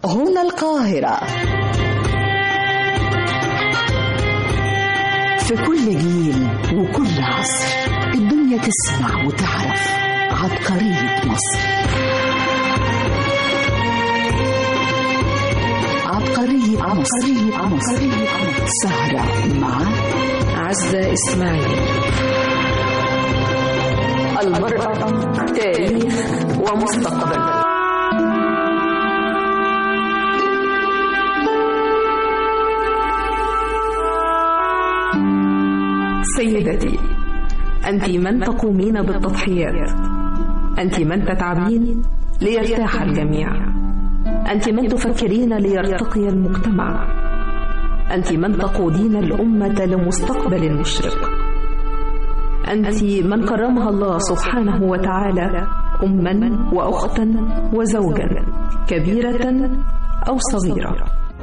هنا القاهرة في كل جيل وكل عصر الدنيا تسمع وتعرف عبقرية مصر عبقرية عبقرية مصر سهرة مع عزة إسماعيل المرأة تاريخ ومستقبل سيدتي أنت من تقومين بالتضحيات أنت من تتعبين ليرتاح الجميع أنت من تفكرين ليرتقي المجتمع أنت من تقودين الأمة لمستقبل مشرق أنت من كرمها الله سبحانه وتعالى أما وأختا وزوجا كبيرة أو صغيرة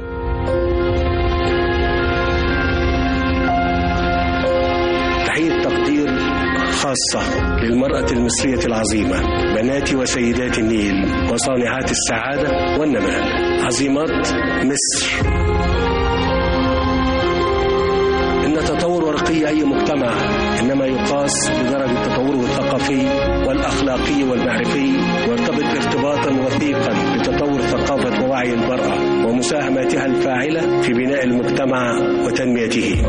تحية تقدير خاصة للمرأة المصرية العظيمة بنات وسيدات النيل وصانعات السعادة والنماء عظيمات مصر إن تطور ورقي أي مجتمع إنما يقاس بدرجة تطوره الثقافي والأخلاقي والمعرفي ويرتبط ارتباطا وثيقا بتطور ثقافة ووعي المرأة ومساهماتها الفاعلة في بناء المجتمع وتنميته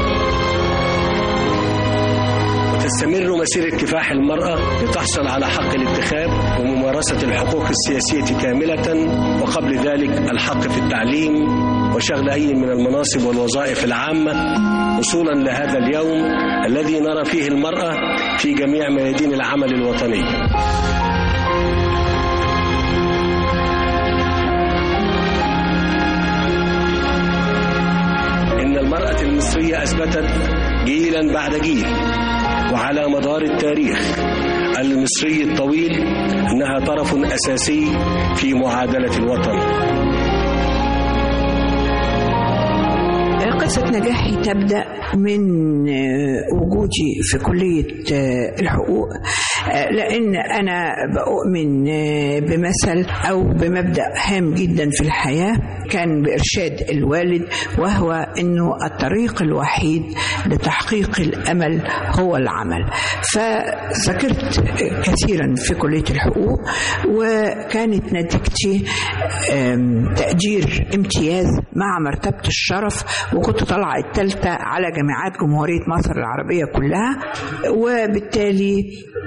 تستمر مسيرة كفاح المرأة لتحصل على حق الانتخاب وممارسة الحقوق السياسية كاملة وقبل ذلك الحق في التعليم وشغل أي من المناصب والوظائف العامة وصولا لهذا اليوم الذي نرى فيه المرأة في جميع ميادين العمل الوطني إن المرأة المصرية أثبتت جيلا بعد جيل وعلى مدار التاريخ المصري الطويل انها طرف اساسي في معادله الوطن قصة نجاحي تبدأ من وجودي في كلية الحقوق لأن أنا بؤمن بمثل أو بمبدأ هام جدا في الحياة كان بإرشاد الوالد وهو أنه الطريق الوحيد لتحقيق الأمل هو العمل فذاكرت كثيرا في كلية الحقوق وكانت نتيجتي تقدير امتياز مع مرتبة الشرف وكنت طالعة الثالثة على جامعات جمهورية مصر العربية كلها وبالتالي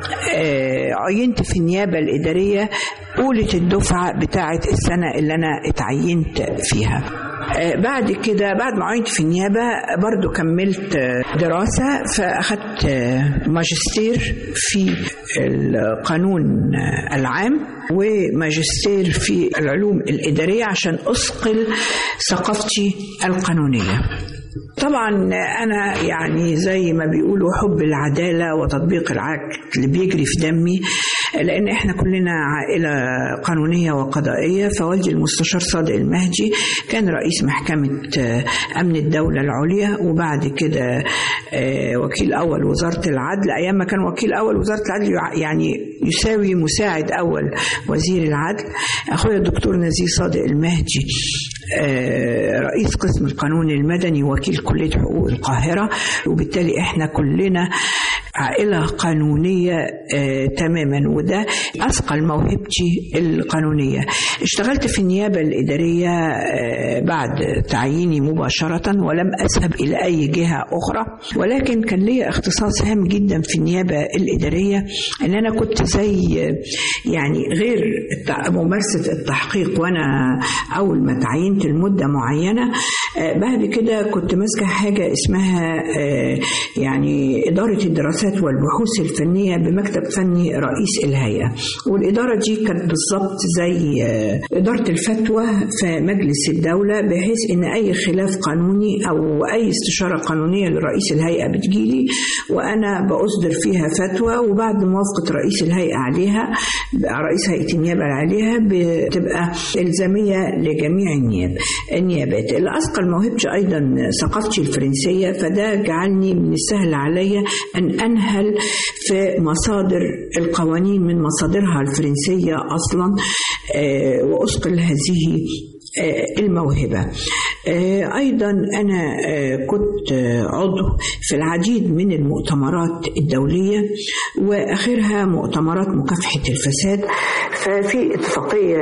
عينت في النيابة الإدارية أولى الدفعة بتاعة السنة اللي أنا اتعينت فيها بعد كده بعد ما عينت في النيابة برضو كملت دراسة فأخذت ماجستير في القانون العام وماجستير في العلوم الإدارية عشان أثقل ثقافتي القانونية طبعا انا يعني زي ما بيقولوا حب العداله وتطبيق العدل اللي بيجري في دمي لان احنا كلنا عائله قانونيه وقضائيه فوالدي المستشار صادق المهدي كان رئيس محكمه امن الدوله العليا وبعد كده وكيل اول وزاره العدل ايام ما كان وكيل اول وزاره العدل يعني يساوي مساعد اول وزير العدل اخويا الدكتور نزيه صادق المهدي رئيس قسم القانون المدني وكيل كليه حقوق القاهره وبالتالي احنا كلنا عائلة قانونية آه تماما وده أثقل موهبتي القانونية اشتغلت في النيابة الإدارية آه بعد تعييني مباشرة ولم أذهب إلى أي جهة أخرى ولكن كان لي اختصاص هام جدا في النيابة الإدارية أن أنا كنت زي يعني غير ممارسة التحقيق وأنا أول ما تعينت لمدة معينة آه بعد كده كنت ماسكة حاجة اسمها يعني إدارة الدراسات والبحوث الفنية بمكتب فني رئيس الهيئة والإدارة دي كانت بالظبط زي إدارة الفتوى في مجلس الدولة بحيث إن أي خلاف قانوني أو أي استشارة قانونية لرئيس الهيئة بتجيلي وأنا بأصدر فيها فتوى وبعد موافقة رئيس الهيئة عليها رئيس هيئة النيابة عليها بتبقى إلزامية لجميع النياب النيابات اللي أثقل موهبتي أيضا ثقافتي الفرنسية فده جعلني من السهل عليا أن أنهل في مصادر القوانين من مصادرها الفرنسية أصلا وأثقل هذه الموهبة أيضا أنا كنت عضو في العديد من المؤتمرات الدولية وآخرها مؤتمرات مكافحة الفساد ففي اتفاقية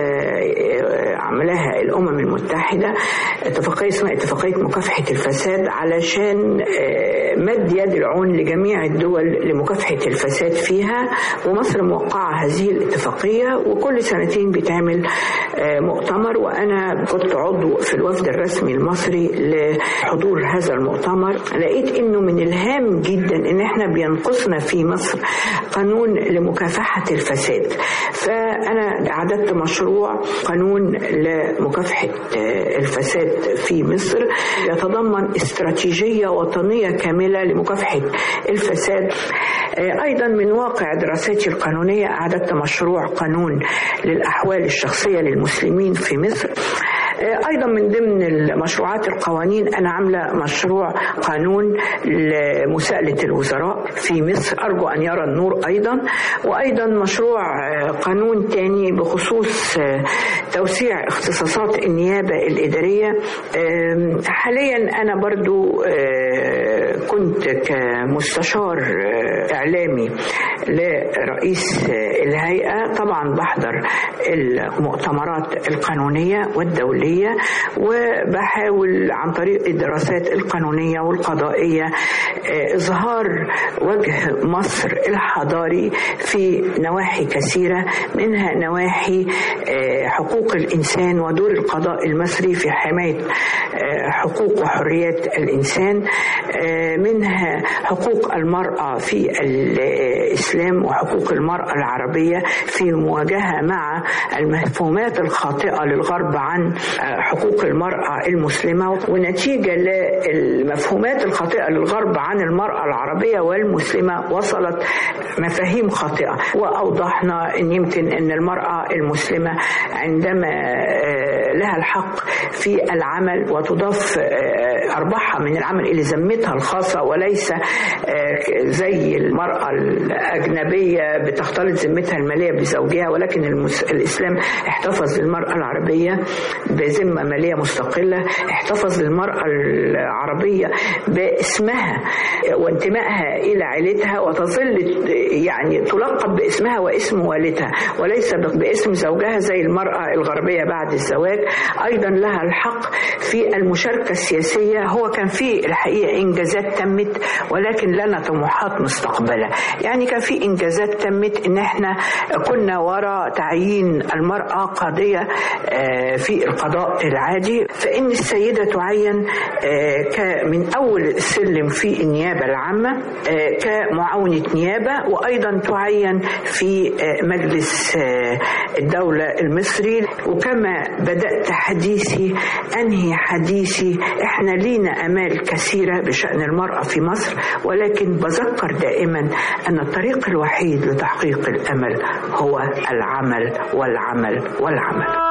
عملها الأمم المتحدة اتفاقية اسمها اتفاقية مكافحة الفساد علشان مد يد العون لجميع الدول لمكافحة الفساد فيها ومصر موقعة هذه الاتفاقية وكل سنتين بيتعمل مؤتمر وأنا كنت عضو في الوفد الرسمي المصري لحضور هذا المؤتمر لقيت انه من الهام جدا ان احنا بينقصنا في مصر قانون لمكافحة الفساد فأنا أعددت مشروع قانون لمكافحة الفساد في مصر يتضمن استراتيجية وطنية كاملة لمكافحة الفساد أيضا من واقع دراساتي القانونية أعددت مشروع قانون للأحوال الشخصية للمسلمين في مصر ايضا من ضمن المشروعات القوانين انا عامله مشروع قانون لمساءله الوزراء في مصر ارجو ان يرى النور ايضا وايضا مشروع قانون تاني بخصوص توسيع اختصاصات النيابه الاداريه حاليا انا برضو كنت كمستشار اعلامي لرئيس الهيئه طبعا بحضر المؤتمرات القانونيه والدوليه الدولية وبحاول عن طريق الدراسات القانونية والقضائية إظهار وجه مصر الحضاري في نواحي كثيرة منها نواحي حقوق الإنسان ودور القضاء المصري في حماية حقوق وحريات الإنسان منها حقوق المرأة في الإسلام وحقوق المرأة العربية في مواجهة مع المفهومات الخاطئة للغرب عن حقوق المرأة المسلمة ونتيجة للمفهومات الخاطئة للغرب عن المرأة العربية والمسلمة وصلت مفاهيم خاطئة وأوضحنا أن يمكن أن المرأة المسلمة عندما لها الحق في العمل وتضاف أرباحها من العمل إلى ذمتها الخاصة وليس زي المرأة الأجنبية بتختلط ذمتها المالية بزوجها ولكن الإسلام احتفظ للمرأة العربية بذمة مالية مستقلة احتفظ للمرأة العربية باسمها وانتمائها إلى عيلتها وتظل يعني تلقب باسمها واسم والدها وليس باسم زوجها زي المرأة الغربية بعد الزواج أيضا لها الحق في المشاركة السياسية هو كان في الحقيقة إنجازات تمت ولكن لنا طموحات مستقبلة يعني كان في إنجازات تمت إن احنا كنا وراء تعيين المرأة قاضية في القضاء العادي فإن السيدة تعين من أول السلم في النيابة العامة كمعاونة نيابة وأيضا تعين في مجلس الدولة المصري وكما بدأت حديثي أنهي حديثي إحنا لينا أمال كثيرة بشأن المرأة في مصر ولكن بذكر دائما أن الطريق الوحيد لتحقيق الأمل هو العمل والعمل والعمل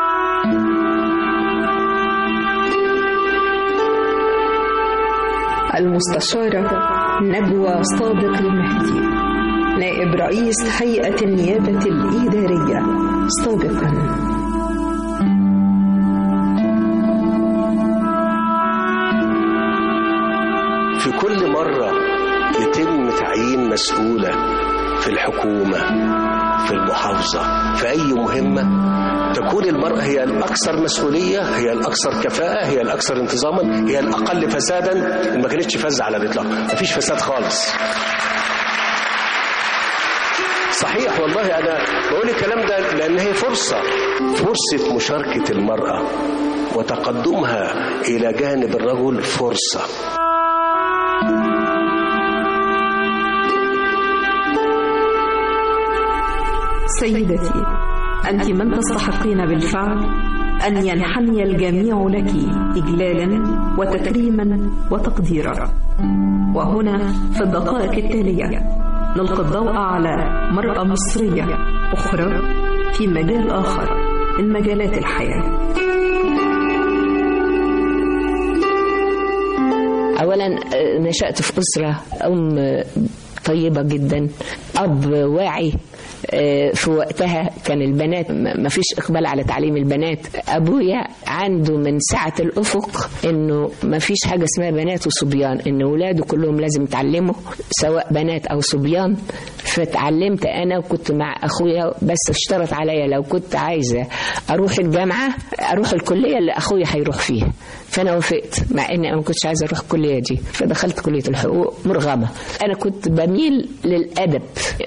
المستشارة نجوى صادق المهدي نائب رئيس هيئة النيابة الإدارية سابقا في كل مرة يتم تعيين مسؤولة في الحكومة في المحافظة في أي مهمة تكون المرأة هي الأكثر مسؤولية هي الأكثر كفاءة هي الأكثر انتظاما هي الأقل فسادا ما كانتش فازة على الإطلاق مفيش فساد خالص صحيح والله أنا بقول الكلام ده لأن هي فرصة فرصة مشاركة المرأة وتقدمها إلى جانب الرجل فرصة سيدتي أنت من تستحقين بالفعل أن ينحني الجميع لك إجلالا وتكريما وتقديرا وهنا في الدقائق التالية نلقي الضوء على مرأة مصرية أخرى في مجال آخر من مجالات الحياة أولا نشأت في أسرة أم طيبة جدا أب واعي آه، في وقتها كان البنات ما فيش اقبال على تعليم البنات ابويا عنده من سعه الافق انه ما فيش حاجه اسمها بنات وصبيان ان ولاده كلهم لازم يتعلموا سواء بنات او صبيان فتعلمت انا وكنت مع اخويا بس اشترط عليا لو كنت عايزه اروح الجامعه اروح الكليه اللي اخويا هيروح فيها فانا وافقت مع اني انا ما كنتش عايزه اروح الكليه دي فدخلت كليه الحقوق مرغمه انا كنت بميل للادب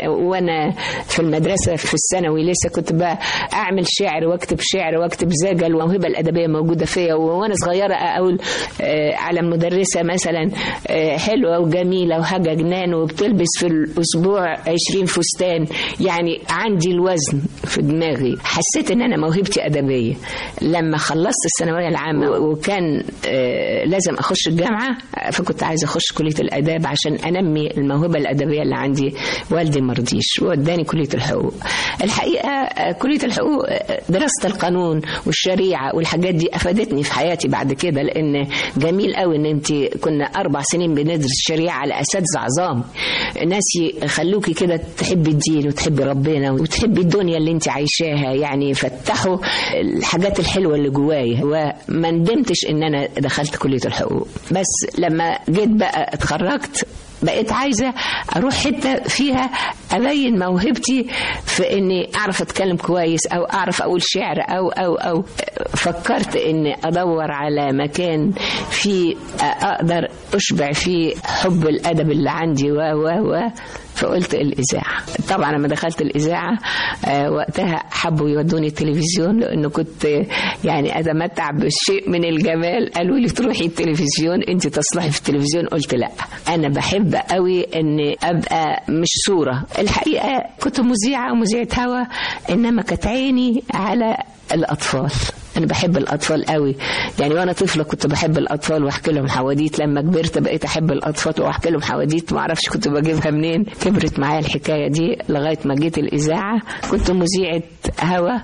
وانا في المدرسه في الثانوي لسه كنت بقى اعمل شعر واكتب شعر واكتب زجل والموهبه الادبيه موجوده فيا وانا صغيره اقول آه، على مدرسه مثلا آه، حلوه وجميله وحاجه جنان وبتلبس في الاسبوع 20 فستان يعني عندي الوزن في دماغي حسيت ان انا موهبتي ادبيه لما خلصت الثانويه العامه وكان آه، لازم اخش الجامعه آه، فكنت عايزه اخش كليه الاداب عشان انمي الموهبه الادبيه اللي عندي والدي مرضيش ووداني كليه الحقوق الحقيقه آه، كليه الحقوق آه، دراسه القانون والشريعه والحاجات دي افادتني في حياتي بعد كده لان جميل قوي ان انت كنا اربع سنين بندرس الشريعه على اساتذه عظام ناس يخلوكي كده تحبي الدين وتحبي ربنا وتحبي الدنيا اللي انت عايشاها يعني فتحوا الحاجات الحلوه اللي جوايا وما ندمتش ان انا دخلت كليه الحقوق بس لما جيت بقى اتخرجت بقيت عايزة أروح حتة فيها أبين موهبتي في إني أعرف أتكلم كويس أو أعرف أقول شعر أو أو أو فكرت إني أدور على مكان فيه أقدر أشبع فيه حب الأدب اللي عندي و و و فقلت الإذاعة طبعا لما دخلت الإذاعة آه، وقتها حبوا يودوني التلفزيون لأنه كنت آه، يعني أتمتع بشيء من الجمال قالوا لي تروحي التلفزيون أنت تصلحي في التلفزيون قلت لا أنا بحب قوي أني أبقى مش صورة الحقيقة كنت مذيعة ومذيعة هوا إنما كانت عيني على الأطفال أنا بحب الأطفال قوي يعني وأنا طفلة كنت بحب الأطفال وأحكي لهم حواديت لما كبرت بقيت أحب الأطفال وأحكي لهم حواديت ما أعرفش كنت بجيبها منين كبرت معايا الحكاية دي لغاية ما جيت الإذاعة كنت مذيعة هوا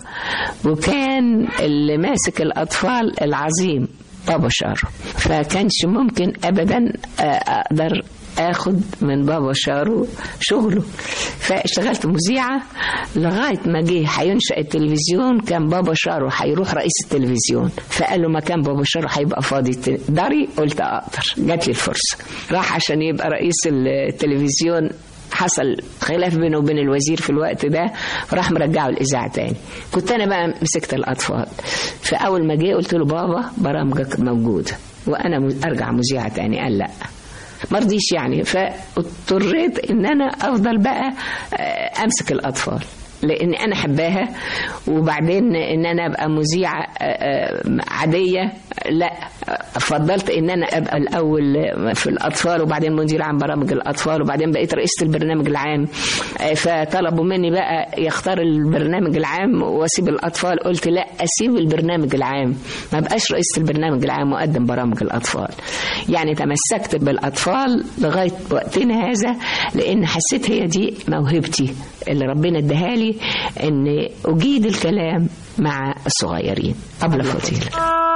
وكان اللي ماسك الأطفال العظيم بابا شارو فكانش ممكن أبدا آه، أقدر اخد من بابا شارو شغله فاشتغلت مذيعه لغايه ما جه هينشا التلفزيون كان بابا شارو هيروح رئيس التلفزيون فقال له مكان بابا شارو هيبقى فاضي تقدري قلت اقدر جات لي الفرصه راح عشان يبقى رئيس التلفزيون حصل خلاف بينه وبين الوزير في الوقت ده وراح مرجعه الاذاعه تاني كنت انا بقى مسكت الاطفال فاول ما جه قلت له بابا برامجك موجوده وانا م- ارجع مذيعه تاني قال لا مرضيش يعني فاضطريت ان انا افضل بقى آه، امسك الاطفال لان انا حباها وبعدين ان انا ابقى مذيعه آه، آه، عاديه لا فضلت ان انا ابقى الاول في الاطفال وبعدين مدير عام برامج الاطفال وبعدين بقيت رئيسه البرنامج العام آه، فطلبوا مني بقى يختار البرنامج العام واسيب الاطفال قلت لا اسيب البرنامج العام ما بقاش رئيسه البرنامج العام واقدم برامج الاطفال يعني تمسكت بالاطفال لغايه وقتنا هذا لان حسيت هي دي موهبتي اللي ربنا اداها لي ان اجيد الكلام مع الصغيرين قبل فضيله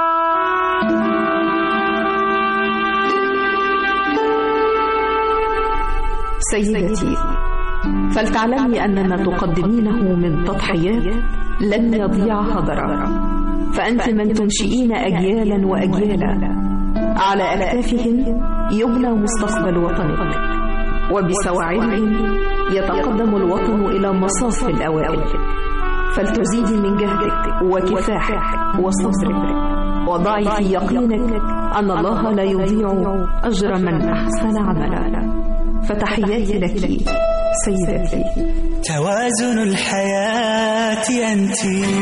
سيدتي فلتعلمي أن ما تقدمينه من تضحيات لن يضيع هدرا فأنت من تنشئين أجيالا وأجيالا على أكتافهم يبنى مستقبل وطنك وبسواعدهم يتقدم الوطن إلى مصاف الأوائل فلتزيدي من جهدك وكفاحك وصبرك وضعي في يقينك أن الله لا يضيع أجر من أحسن عملا فتحياتي لك سيدتي توازن الحياة أنت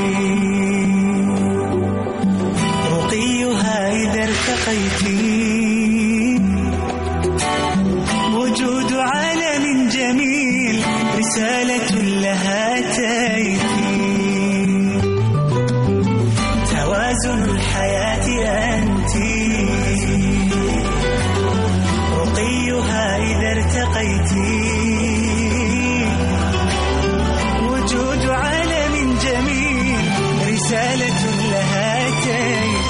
رقيها إذا ارتقيت وجود عالم جميل رسالة لها أتيت توازن الحياة أنت رقيها إذا ارتقيت وجود عالم جميل رسالة لها أتيت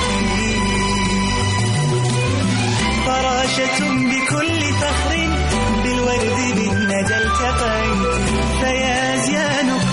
فراشة بكل فخر بالورد بالندى التقيت فيا زيان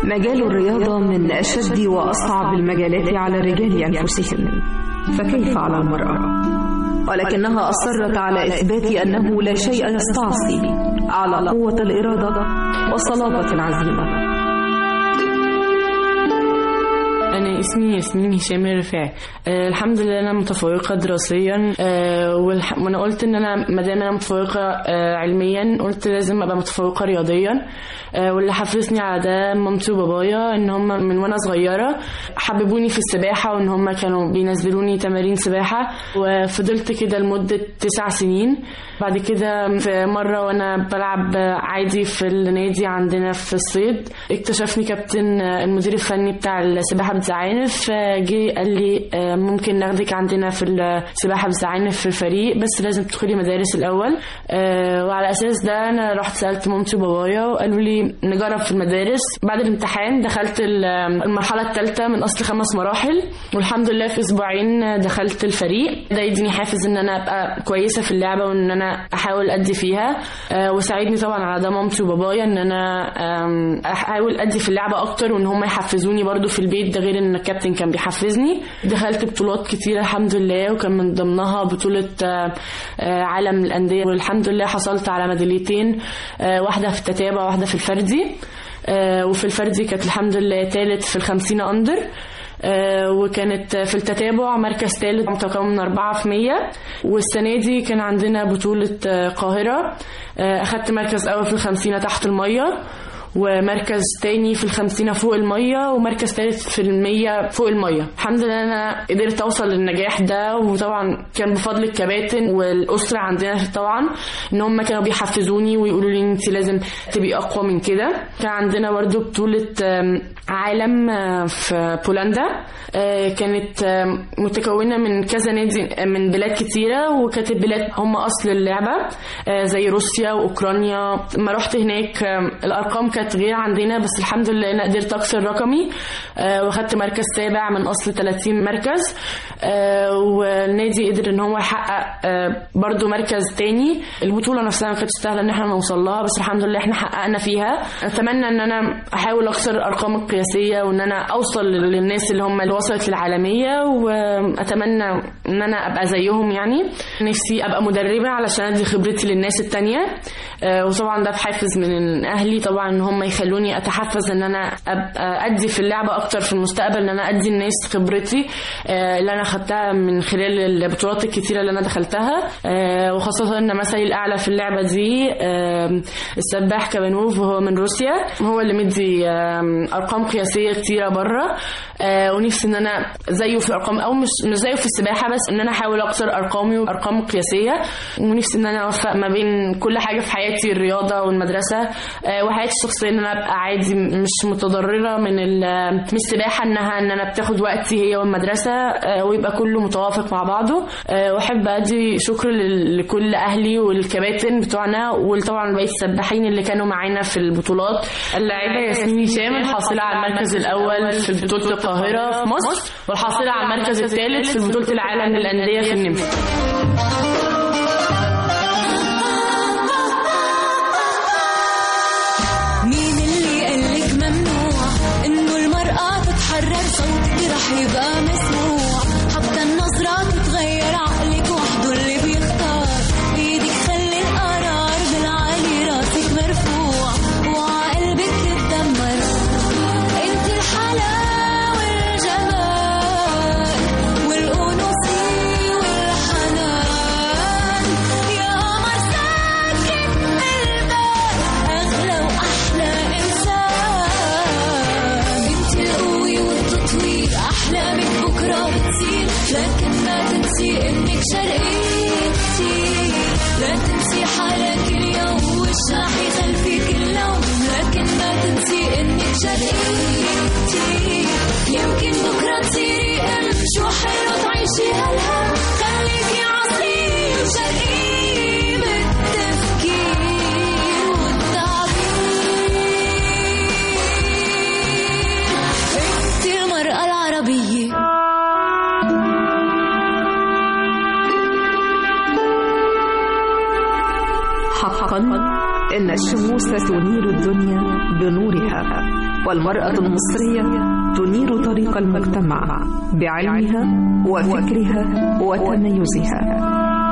مجال الرياضة من أشد وأصعب المجالات على الرجال أنفسهم فكيف على المرأة؟ ولكنها أصرت على إثبات أنه لا شيء يستعصي على قوة الإرادة وصلابة العزيمة أنا اسمي ياسمين هشام الرفاعي أه الحمد لله أنا متفوقة دراسيا أه والح... وأنا قلت إن أنا ما دام أنا متفوقة أه علميا قلت لازم أبقى متفوقة رياضيا أه واللي حفزني على ده مامتي وبابايا إن هم من وأنا صغيرة حببوني في السباحة وإن هم كانوا بينزلوني تمارين سباحة وفضلت كده لمدة تسع سنين بعد كده في مرة وأنا بلعب عادي في النادي عندنا في الصيد اكتشفني كابتن المدير الفني بتاع السباحة بزعانف جه قال لي ممكن ناخدك عندنا في السباحة بزعانف في الفريق بس لازم تدخلي مدارس الأول وعلى أساس ده أنا رحت سألت مامتي وبابايا وقالوا لي نجرب في المدارس بعد الامتحان دخلت المرحلة الثالثة من أصل خمس مراحل والحمد لله في أسبوعين دخلت الفريق ده يديني حافز إن أنا أبقى كويسة في اللعبة وإن أنا احاول ادي فيها وساعدني طبعا على ده مامتي وبابايا ان انا احاول ادي في اللعبه اكتر وان هم يحفزوني برضو في البيت ده غير ان الكابتن كان بيحفزني دخلت بطولات كتيره الحمد لله وكان من ضمنها بطوله عالم الانديه والحمد لله حصلت على ميداليتين واحده في التتابع واحده في الفردي وفي الفردي كانت الحمد لله ثالث في الخمسين اندر آه وكانت في التتابع مركز ثالث متكون من أربعة في مية والسنة دي كان عندنا بطولة القاهرة آه أخدت مركز أول في الخمسينة تحت المية ومركز تاني في الخمسينة فوق المية ومركز تالت في المية فوق المية الحمد لله أنا قدرت أوصل للنجاح ده وطبعا كان بفضل الكباتن والأسرة عندنا طبعا إن هم كانوا بيحفزوني ويقولوا لي أنت لازم تبقي أقوى من كده كان عندنا برضو بطولة عالم في بولندا كانت متكونة من كذا نادي من بلاد كتيرة وكانت البلاد هم أصل اللعبة زي روسيا وأوكرانيا ما رحت هناك الأرقام كانت غير عندنا بس الحمد لله أنا قدرت أكسر رقمي واخدت مركز سابع من أصل 30 مركز والنادي قدر إن هو يحقق برضو مركز تاني البطولة نفسها ما كانتش سهلة إن احنا نوصل لها بس الحمد لله احنا حققنا فيها أتمنى إن أنا أحاول أكسر الأرقام القياسية وإن أنا أوصل للناس اللي هم اللي وصلت للعالمية وأتمنى إن أنا أبقى زيهم يعني نفسي أبقى مدربة علشان أدي خبرتي للناس التانية وطبعا ده بحافز من أهلي طبعا إن هم يخلوني أتحفز إن أنا أبقى أدي في اللعبة أكتر في المستقبل إن أنا أدي الناس خبرتي اللي أنا خدتها من خلال البطولات الكتيرة اللي أنا دخلتها وخاصة إن مثلي الأعلى في اللعبة دي السباح كابانوف وهو من روسيا هو اللي مدي أرقام قياسية كتيرة بره ونفسي إن أنا زيه في الأرقام أو مش مش زيه في السباحة بس إن أنا أحاول أكسر أرقامي وأرقام القياسية ونفسي إن أنا أوفق ما بين كل حاجة في حياتي الرياضة والمدرسة وحياتي الشخصية إن أنا أبقى عادي مش متضررة من من السباحة إنها إن أنا بتاخد وقتي هي والمدرسة ويبقى كله متوافق مع بعضه وأحب أدي شكر لكل أهلي والكباتن بتوعنا وطبعا بقية السباحين اللي كانوا معانا في البطولات اللاعبة ياسمين هشام الحاصلة على المركز الأول في بطولة القاهرة في مصر والحاصلة على المركز الثالث في بطولة العالم للأندية في النمسا مين اللي قالك ممنوع انه المرأة تتحرر صوتك رح يبقى مسموع حتى النظرة تتغير عقلك وحده اللي بيختار بيدك خلي القرار بالعالي راسك مرفوع وعقلبك تتدمر انت الحلاوة والجمال والأنوثة والحنان يا قمر ساكن بالبال أغلى وأحلى إنسان انت القوة والتطوير أحلامك بكرة بتصير لكن ما تنسي إنك شرقيتي لا تنسي حالك اليوم والشاحي خلفك اللوم لكن ما تنسي إنك شرقيتي يمكن بكرة تصيري أم شو حلو تعيشي هالهم خليكي عصري وشرقي بالتفكير والتعبير انت المرأة العربية حقا إن الشموس تنير الدنيا بنورها والمرأة المصرية تنير طريق المجتمع بعلمها وفكرها وتميزها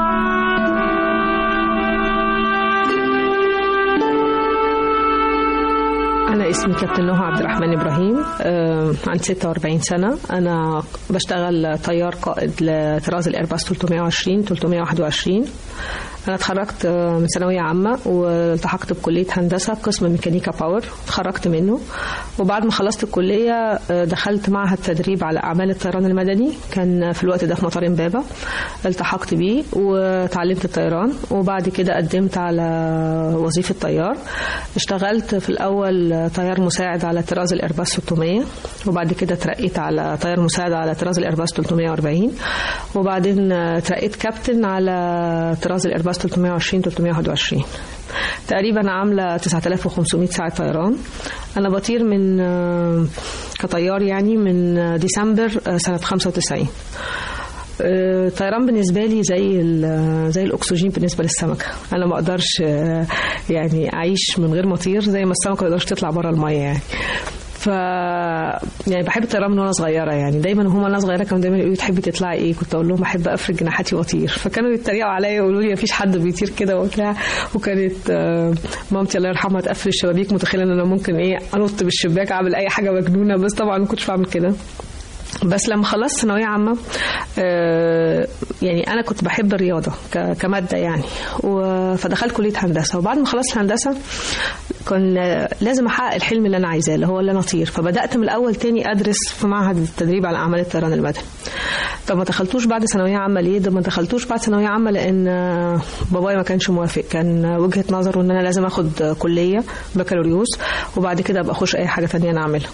أنا اسمي كابتن نهى عبد الرحمن إبراهيم آه، عندي 46 سنة أنا بشتغل طيار قائد لطراز الإيرباص 320 321 أنا اتخرجت آه، من ثانوية عامة والتحقت بكلية هندسة قسم ميكانيكا باور اتخرجت منه وبعد ما خلصت الكلية آه، دخلت معهد تدريب على أعمال الطيران المدني كان في الوقت ده في مطار إمبابة التحقت بيه وتعلمت الطيران وبعد كده قدمت على وظيفة طيار اشتغلت في الأول طيار مساعد على طراز الإيرباص 600 وبعد كده ترقيت على طيار مساعد على طراز الإيرباص 340 وبعدين ترقيت كابتن على طراز الإيرباص 320 321 تقريبا عاملة 9500 ساعة طيران أنا بطير من آه، كطيار يعني من آه، ديسمبر آه، سنة 95 آه، الطيران بالنسبه لي زي ال- زي الاكسجين بالنسبه للسمكه انا ما اقدرش آه، يعني اعيش من غير ما اطير زي ما السمكه ما تقدرش تطلع بره الميه يعني ف يعني بحب الطيران من وانا صغيره يعني دايما هم وانا صغيره كانوا دايما يقولوا لي تحبي تطلعي ايه كنت اقول لهم احب افرد جناحاتي واطير فكانوا يتريقوا عليا يقولوا لي مفيش حد بيطير كده وبتاع وكانت آه، مامتي الله يرحمها تقفل الشبابيك متخيله ان انا ممكن ايه انط بالشباك اعمل اي حاجه مجنونه بس طبعا ما كنتش بعمل كده بس لما خلصت ثانويه عامه آه، يعني انا كنت بحب الرياضه ك- كماده يعني و- فدخلت كليه هندسه وبعد ما خلصت هندسه كان آه، لازم احقق الحلم اللي انا عايزاه اللي هو اللي انا اطير فبدات من الاول تاني ادرس في معهد التدريب على اعمال الطيران المدني طب ما دخلتوش بعد ثانويه عامه ليه ده ما دخلتوش بعد ثانويه عامه لان آه، بابايا ما كانش موافق كان آه، وجهه نظره ان انا لازم اخد آه، كليه بكالوريوس وبعد كده ابقى اخش اي حاجه تانية انا اعملها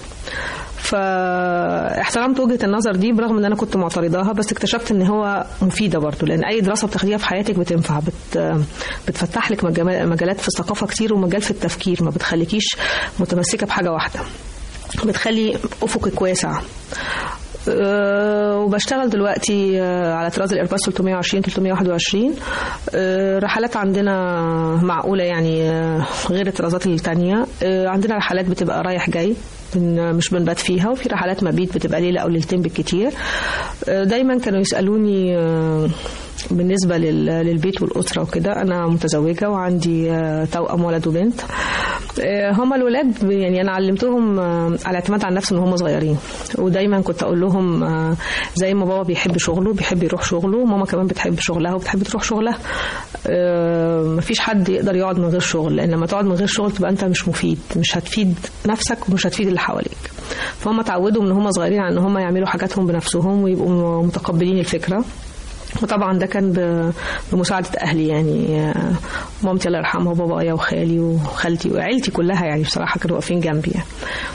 فاحترمت وجهه النظر دي برغم ان انا كنت معترضاها بس اكتشفت ان هو مفيده برضو لان اي دراسه بتاخديها في حياتك بتنفع بت بتفتح لك مجال- مجالات في الثقافه كتير ومجال في التفكير ما بتخليكيش متمسكه بحاجه واحده بتخلي افقك واسع أه، وبشتغل دلوقتي أه، على طراز الايرباص 320 321 أه، رحلات عندنا معقوله يعني أه، غير الطرازات التانية أه، عندنا رحلات بتبقى رايح جاي بن- مش بنبات فيها وفي رحلات مبيت بتبقى ليله او ليلتين بالكتير أه، دايما كانوا يسالوني أه، بالنسبة لل- للبيت والأسرة وكده أنا متزوجة وعندي آه، توأم ولد وبنت آه، هما الولاد ب- يعني أنا علمتهم آه، على الاعتماد على النفس من هم صغيرين ودايما كنت أقول لهم آه، زي ما بابا بيحب شغله بيحب يروح شغله ماما كمان بتحب شغلها وبتحب تروح شغلها آه، مفيش حد يقدر يقعد من غير شغل لأن لما تقعد من غير شغل تبقى أنت مش مفيد مش هتفيد نفسك ومش هتفيد اللي حواليك فهم اتعودوا من هم صغيرين على ان هم يعملوا حاجاتهم بنفسهم ويبقوا متقبلين الفكره وطبعا ده كان ب- بمساعدة أهلي يعني آه، مامتي الله يرحمها وبابايا وخالي وخالتي وعيلتي كلها يعني بصراحة كانوا واقفين جنبي يعني.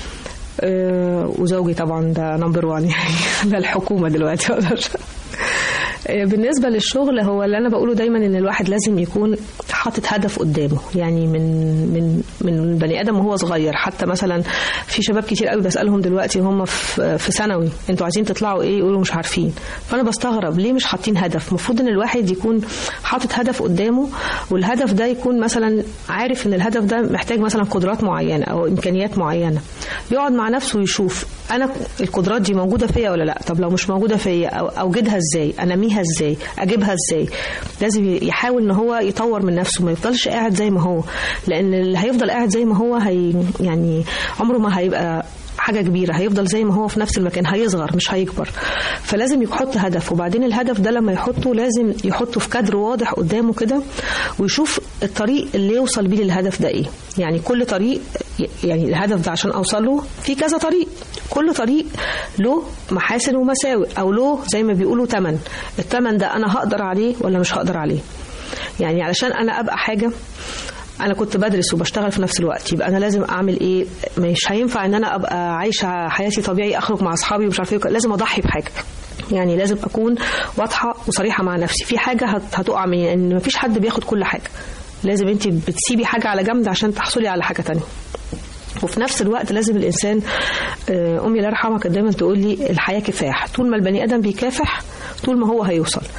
آه، وزوجي طبعا ده نمبر وان يعني ده الحكومة دلوقتي أقدر آه، بالنسبة للشغل هو اللي أنا بقوله دايما إن الواحد لازم يكون حاطط هدف قدامه يعني من من من بني آدم وهو صغير حتى مثلا في شباب كتير قوي بسألهم دلوقتي هم في في ثانوي أنتوا عايزين تطلعوا إيه يقولوا مش عارفين فأنا بستغرب ليه مش حاطين هدف المفروض إن الواحد يكون حاطط هدف قدامه والهدف ده يكون مثلا عارف إن الهدف ده محتاج مثلا قدرات معينة أو إمكانيات معينة يقعد مع نفسه ويشوف أنا القدرات دي موجودة فيا ولا لا طب لو مش موجودة فيا أو أوجدها إزاي أنميها إزاي أجيبها إزاي لازم يحاول إن هو يطور من نفسه ما يفضلش قاعد زي ما هو لأن اللي هيفضل قاعد زي ما هو هي يعني عمره ما هيبقى حاجة كبيرة هيفضل زي ما هو في نفس المكان هيصغر مش هيكبر فلازم يحط هدف وبعدين الهدف ده لما يحطه لازم يحطه في كادر واضح قدامه كده ويشوف الطريق اللي يوصل بيه للهدف ده ايه يعني كل طريق يعني الهدف ده عشان اوصله في كذا طريق كل طريق له محاسن ومساوئ او له زي ما بيقولوا تمن التمن ده انا هقدر عليه ولا مش هقدر عليه يعني علشان انا ابقى حاجه انا كنت بدرس وبشتغل في نفس الوقت يبقى انا لازم اعمل ايه مش هينفع ان انا ابقى عايشه حياتي طبيعي اخرج مع اصحابي ومش عارفه ايه لازم اضحي بحاجه يعني لازم اكون واضحه وصريحه مع نفسي في حاجه هت- هتقع مني ان مفيش حد بياخد كل حاجه لازم انت بتسيبي حاجه على جنب عشان تحصلي على حاجه تانية وفي نفس الوقت لازم الانسان آه، امي الله يرحمها كانت دايما تقول لي الحياه كفاح طول ما البني ادم بيكافح طول ما هو هيوصل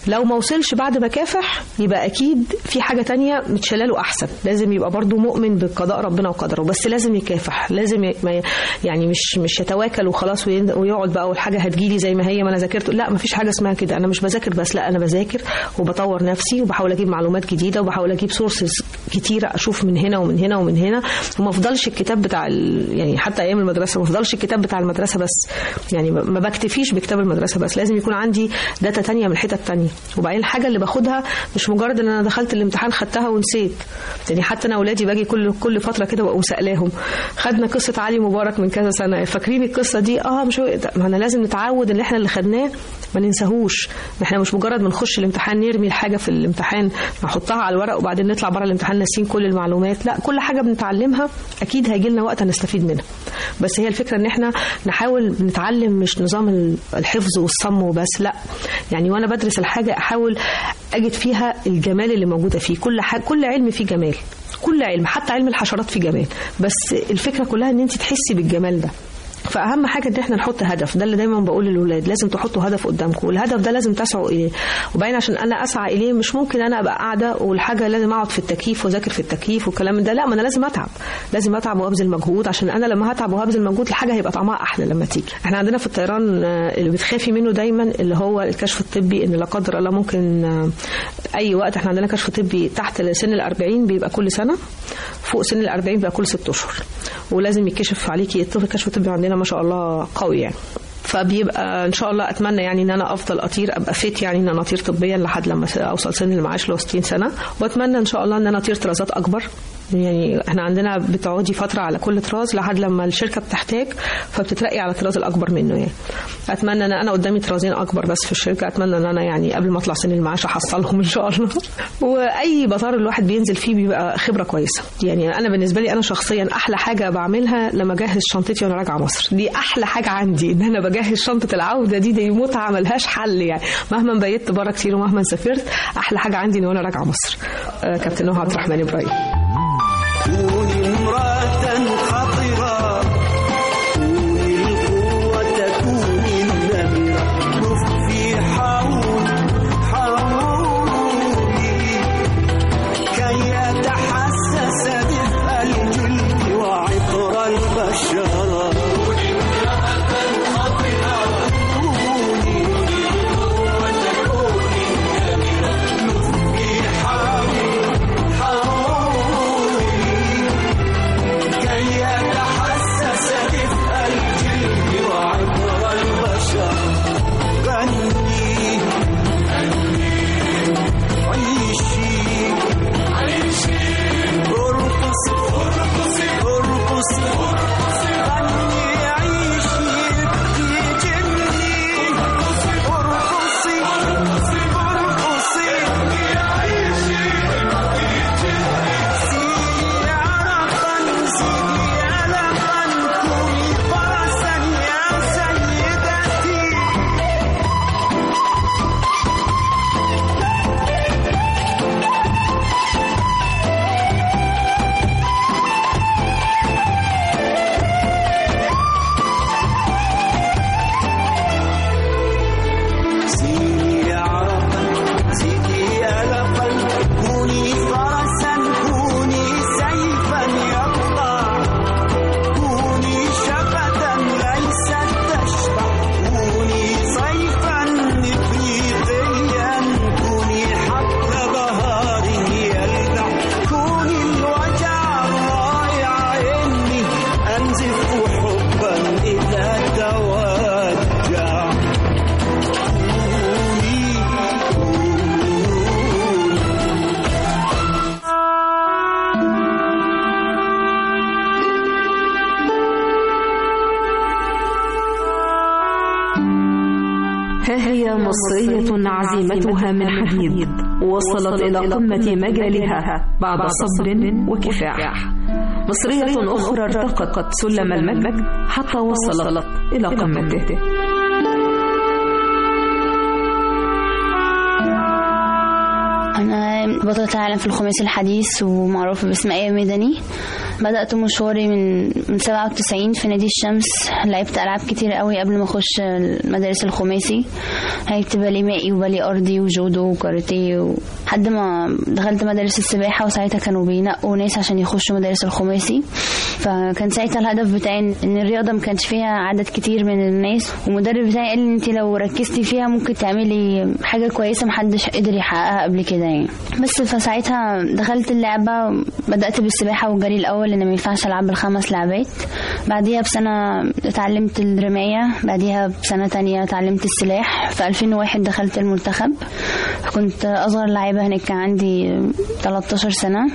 لو ما وصلش بعد ما كافح يبقى اكيد في حاجه تانية متشلاله احسن لازم يبقى برضو مؤمن بقضاء ربنا وقدره بس لازم يكافح لازم ي- ما ي- يعني مش مش يتواكل وخلاص وين- ويقعد بقى والحاجه هتجيلي زي ما هي ما انا ذاكرت لا ما فيش حاجه اسمها كده انا مش بذاكر بس لا انا بذاكر وبطور نفسي وبحاول اجيب معلومات جديده وبحاول اجيب سورسز كتيره اشوف من هنا ومن هنا ومن هنا وما افضلش الكتاب بتاع ال... يعني حتى ايام المدرسه ما افضلش الكتاب بتاع المدرسه بس يعني ما ما بكتفيش بكتاب المدرسه بس لازم يكون عندي داتا تانية من حتت تانية وبعدين الحاجه اللي باخدها مش مجرد ان انا دخلت الامتحان خدتها ونسيت يعني حتى انا اولادي باجي كل كل فتره كده بقوم سالاهم خدنا قصه علي مبارك من كذا سنه فاكرين القصه دي اه مش هو- ما انا لازم نتعود ان احنا اللي خدناه ما ننساهوش احنا مش مجرد بنخش الامتحان نرمي الحاجه في الامتحان نحطها على الورق وبعدين نطلع بره الامتحان ناسيين كل المعلومات لا كل حاجه بنتعلمها اكيد هيجي لنا وقت هنستفيد منها بس هي الفكره ان احنا نحاول نتعلم مش نظام ال- الحفظ والصم وبس لا يعني وانا بدرس الحاجه احاول اجد فيها الجمال اللي موجوده فيه كل حاجه كل علم فيه جمال كل علم حتى علم الحشرات فيه جمال بس الفكره كلها ان انت تحسي بالجمال ده فاهم حاجه ان احنا نحط هدف ده اللي دايما بقول للاولاد لازم تحطوا هدف قدامكم والهدف ده لازم تسعوا اليه وبعدين عشان انا اسعى اليه مش ممكن انا ابقى قاعده والحاجه لازم اقعد في التكييف واذاكر في التكييف والكلام ده لا ما انا لازم اتعب لازم اتعب وابذل مجهود عشان انا لما هتعب وهبذل مجهود الحاجه هيبقى طعمها احلى لما تيجي احنا عندنا في الطيران آه، اللي بتخافي منه دايما اللي هو الكشف الطبي ان لا قدر الله ممكن آه، اي وقت احنا عندنا كشف طبي تحت سن ال 40 بيبقى كل سنه فوق سن ال 40 بيبقى كل ست اشهر ولازم يتكشف عليكي الطب الكشف الطبي عندنا ما شاء الله قوي يعني فبيبقى ان شاء الله اتمنى يعني ان انا افضل اطير ابقى فيت يعني ان انا اطير طبيا لحد لما اوصل سن المعاش اللي هو 60 سنه واتمنى ان شاء الله ان انا اطير طرازات اكبر يعني احنا عندنا بتقعدي فتره على كل طراز لحد لما الشركه بتحتاج فبتترقي على الطراز الاكبر منه يعني اتمنى ان انا قدامي طرازين اكبر بس في الشركه اتمنى ان انا يعني قبل ما اطلع سن المعاش احصلهم ان شاء الله واي بطار الواحد بينزل فيه بيبقى خبره كويسه يعني انا بالنسبه لي انا شخصيا احلى حاجه بعملها لما اجهز شنطتي وانا راجعه مصر دي احلى حاجه عندي ان انا بجهز شنطه العوده دي دي متعه ملهاش حل يعني مهما بيت بره كتير ومهما سافرت احلى حاجه عندي ان وانا راجعه مصر آه، كابتن نوح عبد الرحمن ابراهيم كوني امرأة خطرة كوني القوة كوني النمرة كفي حول حولي كي أتحسس دفء الجلد وعطر البشرة كي يتحسس دفء الجلد وعطر البشر غني عيشي ارقص ارقص ارقص غني عيشي ابكي جني ارقصي ارقصي سيدي عرقا سيدي علقا كوني فرسا يا سيدتي سيدي عرقا سيدي ألقا كوني فرسا كوني سيفا يقطع كوني شفة ليست تشبع كوني صيفا إفريقيا كوني حق بهار يلدع كوني الوجع الرائع إني أنزف حبا إذا توجع ها هي مصرية عزيمتها من حديد وصلت إلى قمة مجالها بعد صبر وكفاح مصرية أخرى ارتقت سلم المجد حتى وصلت إلى قمته أنا بطلة العالم في الخماسي الحديث ومعروفة باسم آية مدني بدأت مشواري من من 97 في نادي الشمس لعبت ألعاب كتير قوي قبل ما أخش المدارس الخماسي لعبت بالي مائي وبالي أرضي وجودو وكاراتيه لحد ما دخلت مدارس السباحة وساعتها كانوا بينقوا ناس عشان يخشوا مدارس الخماسي فكان ساعتها الهدف بتاعي ان الرياضه ما كانش فيها عدد كتير من الناس والمدرب بتاعي قال لي انت لو ركزتي فيها ممكن تعملي حاجه كويسه محدش قدر يحققها قبل كده يعني بس فساعتها دخلت اللعبه بدات بالسباحه والجري الاول لان ما ينفعش العب بالخمس لعبات بعديها بسنه اتعلمت الرمايه بعديها بسنه تانية اتعلمت السلاح في 2001 دخلت المنتخب كنت اصغر لعيبه هناك كان عندي 13 سنه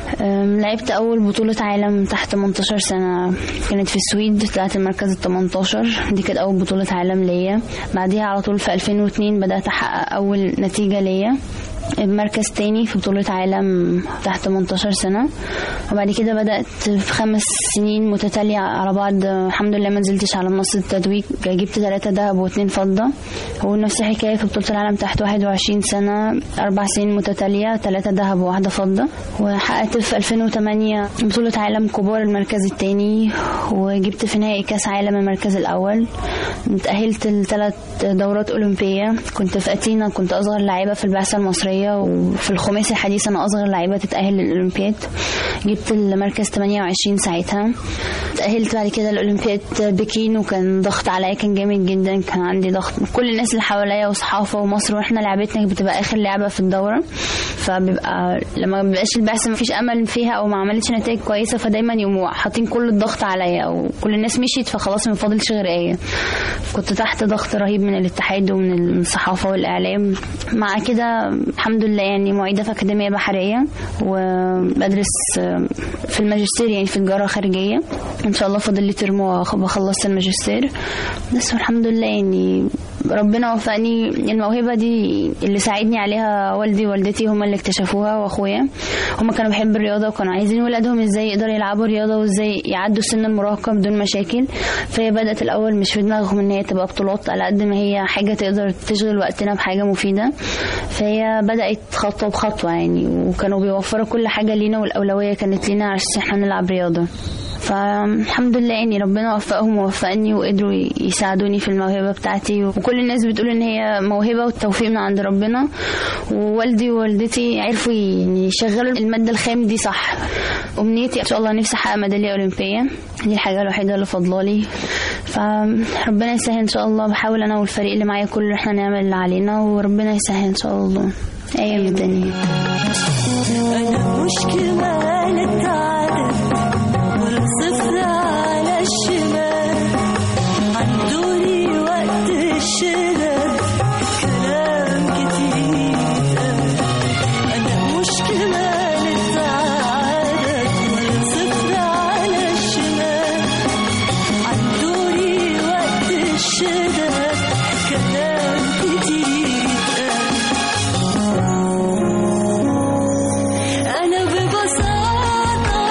أم، لعبت أول بطولة عالم تحت 18 سنة كانت في السويد طلعت المركز ال 18 دي كانت أول بطولة عالم ليا بعديها على طول في 2002 بدأت أحقق أول نتيجة ليا مركز تاني في بطولة عالم تحت 18 سنة وبعد كده بدأت في خمس سنين متتالية على بعض الحمد لله ما نزلتش على منصة التتويج جبت ثلاثة ذهب واثنين فضة ونفس الحكاية في بطولة العالم تحت 21 سنة أربع سنين متتالية ثلاثة ذهب وواحدة فضة وحققت في 2008 بطولة عالم كبار المركز الثاني وجبت في نهائي كأس عالم المركز الأول اتأهلت لثلاث دورات أولمبية كنت في أتينا كنت أصغر لعيبة في البعثة المصرية وفي الخماسي الحديث أنا أصغر لعيبة تتأهل للأولمبياد جبت المركز 28 ساعتها تأهلت بعد كده لأولمبياد بكين وكان ضغط عليا كان جامد جدا كان عندي ضغط من كل الناس اللي حواليا وصحافة ومصر واحنا لعبتنا بتبقى آخر لعبة في الدورة فبيبقى لما بيبقاش البعثة مفيش أمل فيها أو ما عملتش نتائج كويسة فدايما يقوموا حاطين كل الضغط عليا وكل الناس مشيت فخلاص ما فاضلش غير آية كنت تحت ضغط رهيب من الاتحاد ومن الصحافة والإعلام مع كده الحمد لله يعني معيدة في أكاديمية بحرية وبدرس في الماجستير يعني في تجارة خارجية إن شاء الله فاضل لي ترم وبخلص الماجستير بس الحمد لله يعني ربنا وفقني الموهبة دي اللي ساعدني عليها والدي ووالدتي هم اللي اكتشفوها واخويا هم كانوا بيحبوا الرياضة وكانوا عايزين ولادهم ازاي يقدروا يلعبوا رياضة وازاي يعدوا سن المراهقة بدون مشاكل فهي بدأت الأول مش في دماغهم ان هي تبقى بطولات على قد ما هي حاجة تقدر تشغل وقتنا بحاجة مفيدة فهي بدأت خطوة بخطوة يعني وكانوا بيوفروا كل حاجة لينا والأولوية كانت لينا عشان احنا نلعب رياضة فالحمد لله يعني ربنا وفقهم ووفقني وقدروا يساعدوني في الموهبة بتاعتي وكل الناس بتقول ان هي موهبة والتوفيق من عند ربنا ووالدي ووالدتي عرفوا يعني يشغلوا المادة الخام دي صح أمنيتي إن شاء الله نفسي أحقق ميدالية أولمبية دي الحاجة الوحيدة اللي فاضلالي فربنا يسهل إن شاء الله بحاول أنا والفريق اللي معايا كله إحنا نعمل اللي علينا وربنا يسهل إن شاء الله أيام الدنيا أنا مش كمالة عدد ولا صفر على الشمال عندوني وقت الشدد كلام كتير أنا مش كمالة عدد ولا صفر على الشمال عندوني وقت الشدد كلام كتير أنا ببساطة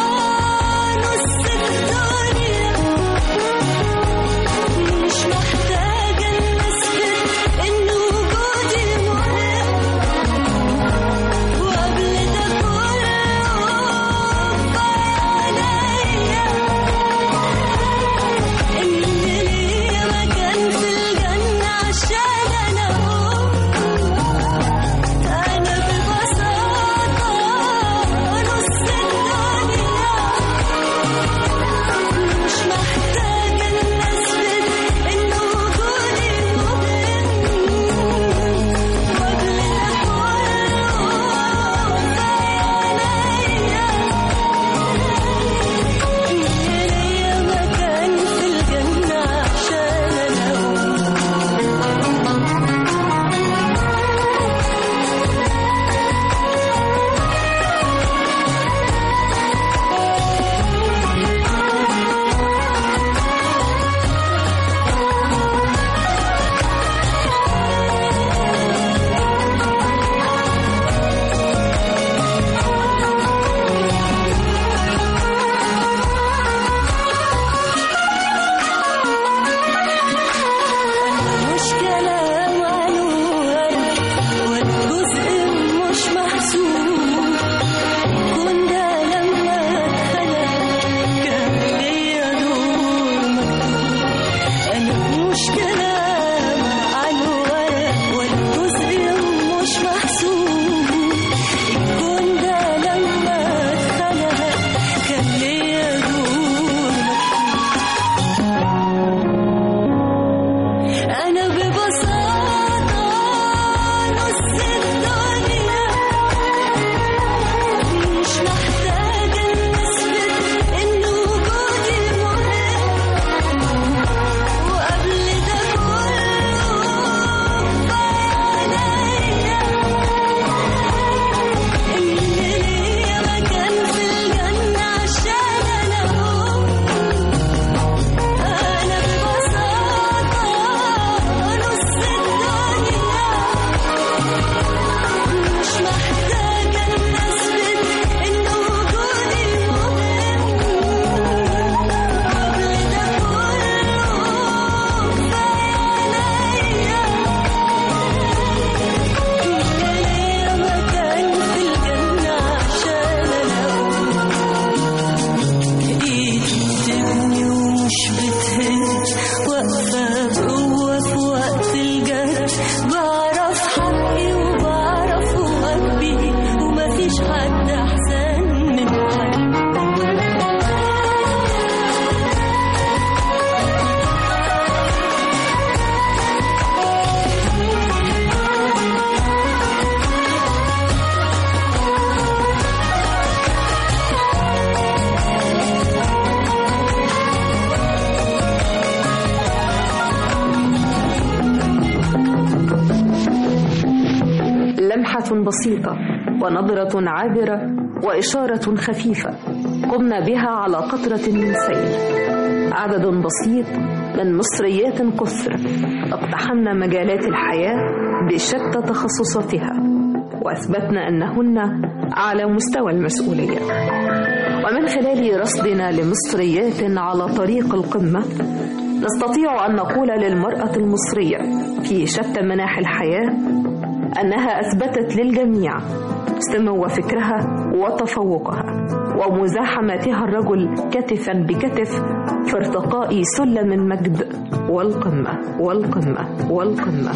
كلمة بسيطة ونظرة عابرة وإشارة خفيفة قمنا بها على قطرة من سيل عدد بسيط من مصريات كثر اقتحمن مجالات الحياة بشتى تخصصاتها وأثبتن أنهن على مستوى المسؤولية ومن خلال رصدنا لمصريات على طريق القمة نستطيع أن نقول للمرأة المصرية في شتى مناحي الحياة أنها أثبتت للجميع سمو فكرها وتفوقها ومزاحمتها الرجل كتفا بكتف في ارتقاء سلم المجد والقمة والقمة والقمة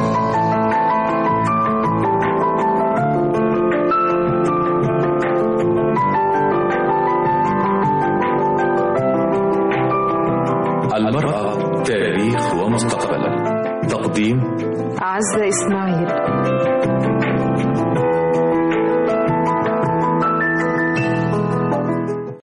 المرأة تاريخ ومستقبل تقديم عزة إسماعيل